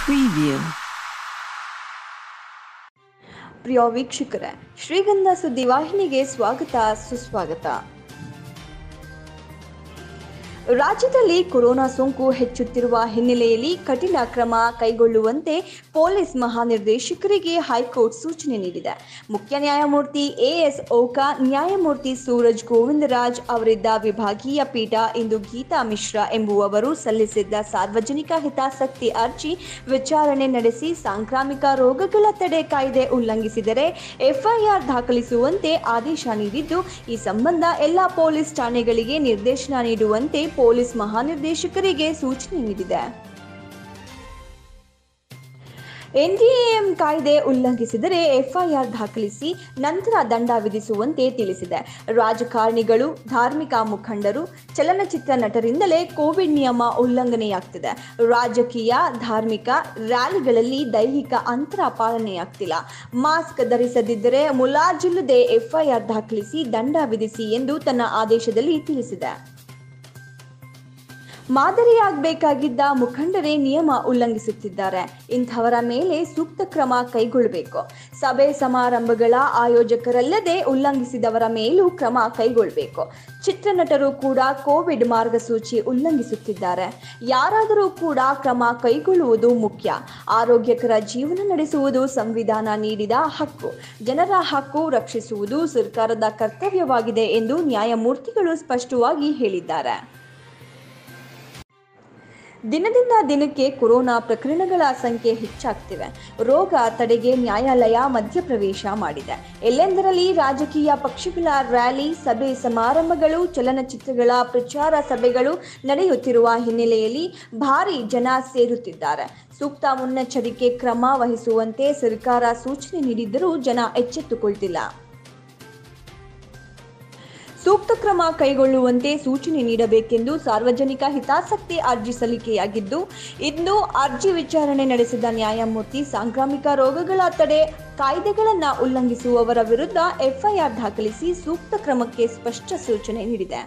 Preview. ಪ್ರಿಯ ವೀಕ್ಷಕರೇ ಶ್ರೀಗಂಧ ಸುದ್ದಿವಾಹಿನಿಗೆ ಸ್ವಾಗತ ಸುಸ್ವಾಗತ ರಾಜ್ಯದಲ್ಲಿ ಕೊರೋನಾ ಸೋಂಕು ಹೆಚ್ಚುತ್ತಿರುವ ಹಿನ್ನೆಲೆಯಲ್ಲಿ ಕಠಿಣ ಕ್ರಮ ಕೈಗೊಳ್ಳುವಂತೆ ಪೊಲೀಸ್ ಮಹಾನಿರ್ದೇಶಕರಿಗೆ ಹೈಕೋರ್ಟ್ ಸೂಚನೆ ನೀಡಿದೆ ಮುಖ್ಯ ನ್ಯಾಯಮೂರ್ತಿ ಎಎಸ್ ಓಕಾ ನ್ಯಾಯಮೂರ್ತಿ ಸೂರಜ್ ಗೋವಿಂದರಾಜ್ ಅವರಿದ್ದ ವಿಭಾಗೀಯ ಪೀಠ ಇಂದು ಗೀತಾ ಮಿಶ್ರಾ ಎಂಬುವವರು ಸಲ್ಲಿಸಿದ್ದ ಸಾರ್ವಜನಿಕ ಹಿತಾಸಕ್ತಿ ಅರ್ಜಿ ವಿಚಾರಣೆ ನಡೆಸಿ ಸಾಂಕ್ರಾಮಿಕ ರೋಗಗಳ ತಡೆ ಕಾಯ್ದೆ ಉಲ್ಲಂಘಿಸಿದರೆ ಎಫ್ಐಆರ್ ದಾಖಲಿಸುವಂತೆ ಆದೇಶ ನೀಡಿದ್ದು ಈ ಸಂಬಂಧ ಎಲ್ಲ ಪೊಲೀಸ್ ಠಾಣೆಗಳಿಗೆ ನಿರ್ದೇಶನ ನೀಡುವಂತೆ ಪೊಲೀಸ್ ಮಹಾನಿರ್ದೇಶಕರಿಗೆ ಸೂಚನೆ ನೀಡಿದೆ ಎನ್ಡಿಎಎಂ ಕಾಯ್ದೆ ಉಲ್ಲಂಘಿಸಿದರೆ ಎಫ್ಐಆರ್ ದಾಖಲಿಸಿ ನಂತರ ದಂಡ ವಿಧಿಸುವಂತೆ ತಿಳಿಸಿದೆ ರಾಜಕಾರಣಿಗಳು ಧಾರ್ಮಿಕ ಮುಖಂಡರು ಚಲನಚಿತ್ರ ನಟರಿಂದಲೇ ಕೋವಿಡ್ ನಿಯಮ ಉಲ್ಲಂಘನೆಯಾಗ್ತಿದೆ ರಾಜಕೀಯ ಧಾರ್ಮಿಕ ರ್ಯಾಲಿಗಳಲ್ಲಿ ದೈಹಿಕ ಅಂತರ ಪಾಲನೆಯಾಗ್ತಿಲ್ಲ ಮಾಸ್ಕ್ ಧರಿಸದಿದ್ದರೆ ಮುಲಾಜಿಲ್ಲದೆ ಎಫ್ಐಆರ್ ದಾಖಲಿಸಿ ದಂಡ ವಿಧಿಸಿ ಎಂದು ತನ್ನ ಆದೇಶದಲ್ಲಿ ತಿಳಿಸಿದೆ ಮಾದರಿಯಾಗಬೇಕಾಗಿದ್ದ ಮುಖಂಡರೇ ನಿಯಮ ಉಲ್ಲಂಘಿಸುತ್ತಿದ್ದಾರೆ ಇಂಥವರ ಮೇಲೆ ಸೂಕ್ತ ಕ್ರಮ ಕೈಗೊಳ್ಳಬೇಕು ಸಭೆ ಸಮಾರಂಭಗಳ ಆಯೋಜಕರಲ್ಲದೆ ಉಲ್ಲಂಘಿಸಿದವರ ಮೇಲೂ ಕ್ರಮ ಕೈಗೊಳ್ಳಬೇಕು ಚಿತ್ರನಟರು ಕೂಡ ಕೋವಿಡ್ ಮಾರ್ಗಸೂಚಿ ಉಲ್ಲಂಘಿಸುತ್ತಿದ್ದಾರೆ ಯಾರಾದರೂ ಕೂಡ ಕ್ರಮ ಕೈಗೊಳ್ಳುವುದು ಮುಖ್ಯ ಆರೋಗ್ಯಕರ ಜೀವನ ನಡೆಸುವುದು ಸಂವಿಧಾನ ನೀಡಿದ ಹಕ್ಕು ಜನರ ಹಕ್ಕು ರಕ್ಷಿಸುವುದು ಸರ್ಕಾರದ ಕರ್ತವ್ಯವಾಗಿದೆ ಎಂದು ನ್ಯಾಯಮೂರ್ತಿಗಳು ಸ್ಪಷ್ಟವಾಗಿ ಹೇಳಿದ್ದಾರೆ ದಿನದಿಂದ ದಿನಕ್ಕೆ ಕೊರೋನಾ ಪ್ರಕರಣಗಳ ಸಂಖ್ಯೆ ಹೆಚ್ಚಾಗ್ತಿವೆ ರೋಗ ತಡೆಗೆ ನ್ಯಾಯಾಲಯ ಮಧ್ಯಪ್ರವೇಶ ಮಾಡಿದೆ ಎಲ್ಲೆಂದರಲ್ಲಿ ರಾಜಕೀಯ ಪಕ್ಷಗಳ ರ್ಯಾಲಿ ಸಭೆ ಸಮಾರಂಭಗಳು ಚಲನಚಿತ್ರಗಳ ಪ್ರಚಾರ ಸಭೆಗಳು ನಡೆಯುತ್ತಿರುವ ಹಿನ್ನೆಲೆಯಲ್ಲಿ ಭಾರಿ ಜನ ಸೇರುತ್ತಿದ್ದಾರೆ ಸೂಕ್ತ ಮುನ್ನೆಚ್ಚರಿಕೆ ಕ್ರಮ ವಹಿಸುವಂತೆ ಸರ್ಕಾರ ಸೂಚನೆ ನೀಡಿದ್ದರೂ ಜನ ಎಚ್ಚೆತ್ತುಕೊಳ್ತಿಲ್ಲ ಸೂಕ್ತ ಕ್ರಮ ಕೈಗೊಳ್ಳುವಂತೆ ಸೂಚನೆ ನೀಡಬೇಕೆಂದು ಸಾರ್ವಜನಿಕ ಹಿತಾಸಕ್ತಿ ಅರ್ಜಿ ಸಲ್ಲಿಕೆಯಾಗಿದ್ದು ಇಂದು ಅರ್ಜಿ ವಿಚಾರಣೆ ನಡೆಸಿದ ನ್ಯಾಯಮೂರ್ತಿ ಸಾಂಕ್ರಾಮಿಕ ರೋಗಗಳ ತಡೆ ಕಾಯ್ದೆಗಳನ್ನು ಉಲ್ಲಂಘಿಸುವವರ ವಿರುದ್ಧ ಎಫ್ಐಆರ್ ದಾಖಲಿಸಿ ಸೂಕ್ತ ಕ್ರಮಕ್ಕೆ ಸ್ಪಷ್ಟ ಸೂಚನೆ ನೀಡಿದೆ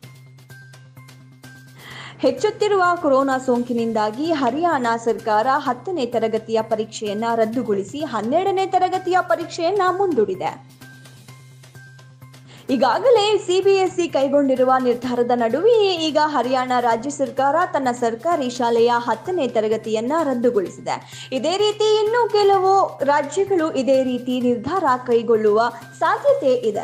ಹೆಚ್ಚುತ್ತಿರುವ ಕೊರೋನಾ ಸೋಂಕಿನಿಂದಾಗಿ ಹರಿಯಾಣ ಸರ್ಕಾರ ಹತ್ತನೇ ತರಗತಿಯ ಪರೀಕ್ಷೆಯನ್ನ ರದ್ದುಗೊಳಿಸಿ ಹನ್ನೆರಡನೇ ತರಗತಿಯ ಪರೀಕ್ಷೆಯನ್ನ ಮುಂದೂಡಿದೆ ಈಗಾಗಲೇ ಸಿಬಿಎಸ್ಇ ಕೈಗೊಂಡಿರುವ ನಿರ್ಧಾರದ ನಡುವೆಯೇ ಈಗ ಹರಿಯಾಣ ರಾಜ್ಯ ಸರ್ಕಾರ ತನ್ನ ಸರ್ಕಾರಿ ಶಾಲೆಯ ಹತ್ತನೇ ತರಗತಿಯನ್ನ ರದ್ದುಗೊಳಿಸಿದೆ ಇದೇ ರೀತಿ ಇನ್ನೂ ಕೆಲವು ರಾಜ್ಯಗಳು ಇದೇ ರೀತಿ ನಿರ್ಧಾರ ಕೈಗೊಳ್ಳುವ ಸಾಧ್ಯತೆ ಇದೆ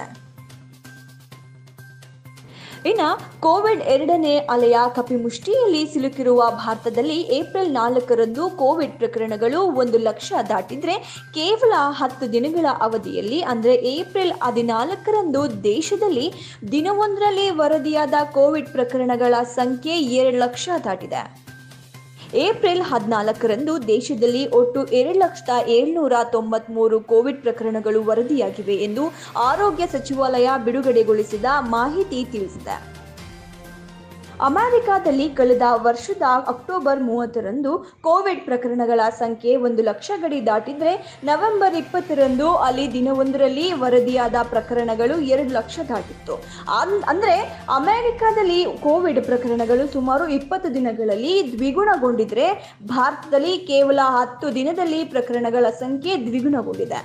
ಇನ್ನ ಕೋವಿಡ್ ಎರಡನೇ ಅಲೆಯ ಕಪಿಮುಷ್ಟಿಯಲ್ಲಿ ಸಿಲುಕಿರುವ ಭಾರತದಲ್ಲಿ ಏಪ್ರಿಲ್ ನಾಲ್ಕರಂದು ಕೋವಿಡ್ ಪ್ರಕರಣಗಳು ಒಂದು ಲಕ್ಷ ದಾಟಿದ್ರೆ ಕೇವಲ ಹತ್ತು ದಿನಗಳ ಅವಧಿಯಲ್ಲಿ ಅಂದರೆ ಏಪ್ರಿಲ್ ಹದಿನಾಲ್ಕರಂದು ದೇಶದಲ್ಲಿ ದಿನವೊಂದರಲ್ಲಿ ವರದಿಯಾದ ಕೋವಿಡ್ ಪ್ರಕರಣಗಳ ಸಂಖ್ಯೆ ಎರಡು ಲಕ್ಷ ದಾಟಿದೆ ಏಪ್ರಿಲ್ ಹದಿನಾಲ್ಕರಂದು ದೇಶದಲ್ಲಿ ಒಟ್ಟು ಎರಡು ಲಕ್ಷದ ಏಳ್ನೂರ ತೊಂಬತ್ಮೂರು ಕೋವಿಡ್ ಪ್ರಕರಣಗಳು ವರದಿಯಾಗಿವೆ ಎಂದು ಆರೋಗ್ಯ ಸಚಿವಾಲಯ ಬಿಡುಗಡೆಗೊಳಿಸಿದ ಮಾಹಿತಿ ತಿಳಿಸಿದೆ ಅಮೆರಿಕಾದಲ್ಲಿ ಕಳೆದ ವರ್ಷದ ಅಕ್ಟೋಬರ್ ಮೂವತ್ತರಂದು ಕೋವಿಡ್ ಪ್ರಕರಣಗಳ ಸಂಖ್ಯೆ ಒಂದು ಲಕ್ಷ ಗಡಿ ದಾಟಿದ್ರೆ ನವೆಂಬರ್ ಇಪ್ಪತ್ತರಂದು ಅಲ್ಲಿ ದಿನವೊಂದರಲ್ಲಿ ವರದಿಯಾದ ಪ್ರಕರಣಗಳು ಎರಡು ಲಕ್ಷ ದಾಟಿತ್ತು ಅನ್- ಅಂದ್ರೆ ಅಮೆರಿಕಾದಲ್ಲಿ ಕೋವಿಡ್ ಪ್ರಕರಣಗಳು ಸುಮಾರು ಇಪ್ಪತ್ತು ದಿನಗಳಲ್ಲಿ ದ್ವಿಗುಣಗೊಂಡಿದ್ರೆ ಭಾರತದಲ್ಲಿ ಕೇವಲ ಹತ್ತು ದಿನದಲ್ಲಿ ಪ್ರಕರಣಗಳ ಸಂಖ್ಯೆ ದ್ವಿಗುಣಗೊಂಡಿದೆ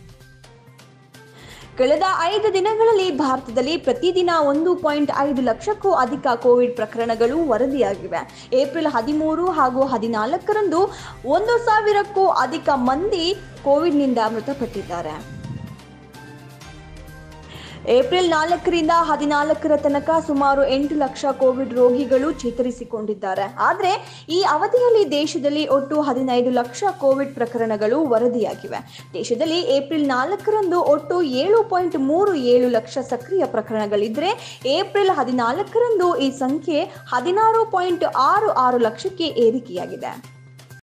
ಕಳೆದ ಐದು ದಿನಗಳಲ್ಲಿ ಭಾರತದಲ್ಲಿ ಪ್ರತಿದಿನ ಒಂದು ಪಾಯಿಂಟ್ ಐದು ಲಕ್ಷಕ್ಕೂ ಅಧಿಕ ಕೋವಿಡ್ ಪ್ರಕರಣಗಳು ವರದಿಯಾಗಿವೆ ಏಪ್ರಿಲ್ ಹದಿಮೂರು ಹಾಗೂ ಹದಿನಾಲ್ಕರಂದು ಒಂದು ಸಾವಿರಕ್ಕೂ ಅಧಿಕ ಮಂದಿ ಕೋವಿಡ್ನಿಂದ ಮೃತಪಟ್ಟಿದ್ದಾರೆ ಏಪ್ರಿಲ್ ನಾಲ್ಕರಿಂದ ಹದಿನಾಲ್ಕರ ತನಕ ಸುಮಾರು ಎಂಟು ಲಕ್ಷ ಕೋವಿಡ್ ರೋಗಿಗಳು ಚೇತರಿಸಿಕೊಂಡಿದ್ದಾರೆ ಆದರೆ ಈ ಅವಧಿಯಲ್ಲಿ ದೇಶದಲ್ಲಿ ಒಟ್ಟು ಹದಿನೈದು ಲಕ್ಷ ಕೋವಿಡ್ ಪ್ರಕರಣಗಳು ವರದಿಯಾಗಿವೆ ದೇಶದಲ್ಲಿ ಏಪ್ರಿಲ್ ನಾಲ್ಕರಂದು ಒಟ್ಟು ಏಳು ಪಾಯಿಂಟ್ ಮೂರು ಏಳು ಲಕ್ಷ ಸಕ್ರಿಯ ಪ್ರಕರಣಗಳಿದ್ರೆ ಏಪ್ರಿಲ್ ಹದಿನಾಲ್ಕರಂದು ಈ ಸಂಖ್ಯೆ ಹದಿನಾರು ಪಾಯಿಂಟ್ ಆರು ಆರು ಲಕ್ಷಕ್ಕೆ ಏರಿಕೆಯಾಗಿದೆ